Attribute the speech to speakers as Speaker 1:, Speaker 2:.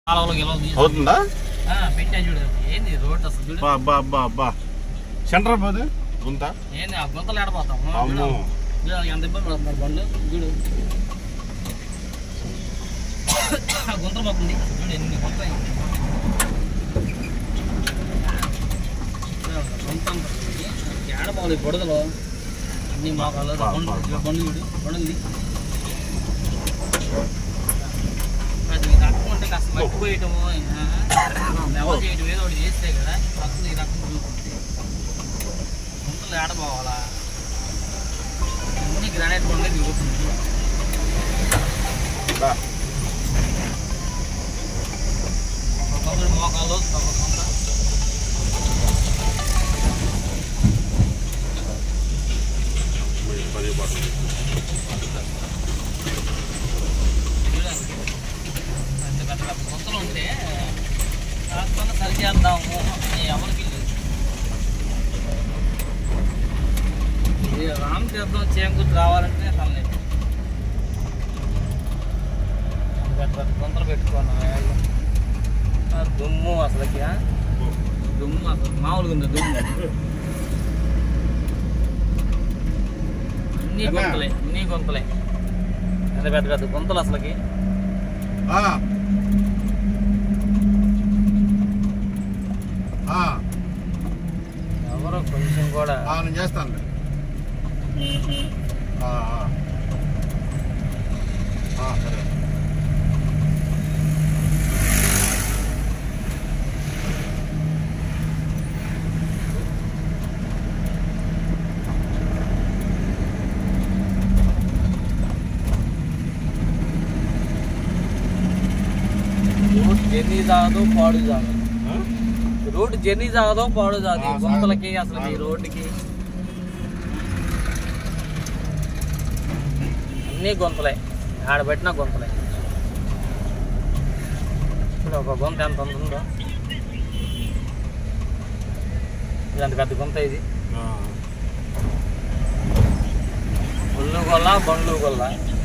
Speaker 1: కాలువలో గిలవలు తీసి
Speaker 2: అవుతుందా
Speaker 1: ఆ, పెట్టా చూడు ఏంది రోడ్ అసలు చూడు
Speaker 2: అబ్బా అబ్బా అబ్బా అబ్బా సెంటర్ పోదు గుంత
Speaker 1: ఏంది ఆ గుంతలు ఏడపోతాం
Speaker 2: అమ్మో
Speaker 1: ఎంత ఇబ్బంది పడుతున్నారు బండ్లు చూడు ఆ గుంతలు పోతుంది చూడు ఎన్ని గుంతలు గుంత ఏడపోవాలి బుడదలు అన్ని మోకాలు
Speaker 2: బా,
Speaker 1: బండ్లు
Speaker 2: బా, బా.
Speaker 1: బండ్లు చూడు బండ్లు అది ఈ రకం అంటే కాస్త మట్టి పోయటము నెవరు చేయటం ఏదో ఒకటి చేస్తే కదా అసలు ఈ రకం చూస్తుంది గుంతలు ఏడపోవాలా అన్ని గ్రానైట్ బండ్లే దిగుతుంది
Speaker 2: దా.
Speaker 1: ఒక్కొక్కరు మోకాలు ఒక్కొక్క గుంత
Speaker 2: పది పడుతుంది
Speaker 1: చూడండి పెద్ద పెద్ద పెద్ద గుంతలు ఉంటే కాస్త సరి చేద్దాము అని ఎవరికి లేదు ఇది రామ్ తీర్థం చేకూర్చి రావాలంటే అసలు లేదు పెద్ద పెద్ద గుంతలు పెట్టుకున్నాం ఆ దుమ్ము అసలుకి ఆ? దుమ్ము అసలు మామూలుగా ఉంది దుమ్ము అన్ని
Speaker 2: ఏమ్మా?
Speaker 1: గుంతలే అన్ని గుంతలే పెద్ద పెద్ద పెద్ద గుంతలు అసలుకి
Speaker 2: ఆ. ఆ,
Speaker 1: ఎవరు కొంచెం కూడా
Speaker 2: ఆ, నేను చేస్తాను ఆ, ఆ. ఆ, సరే
Speaker 1: రోడ్ జర్నీ సాగదు పాడు సాగదు
Speaker 2: ఆ?
Speaker 1: రోడ్ జర్నీ సాగదు పాడు సాగదు
Speaker 2: ఆ,
Speaker 1: ఈ గుంతలకి అసలు ఈ రోడ్డుకి అన్ని గుంతలే ఆడబెట్టిన గుంతలే ఇప్పుడు ఒక గుంత ఎంత ఉందో ఇది అంత పెద్ద గుంత ఇది
Speaker 2: ఆ.
Speaker 1: ఒళ్ళు గొల్ల బండ్లు గొల్ల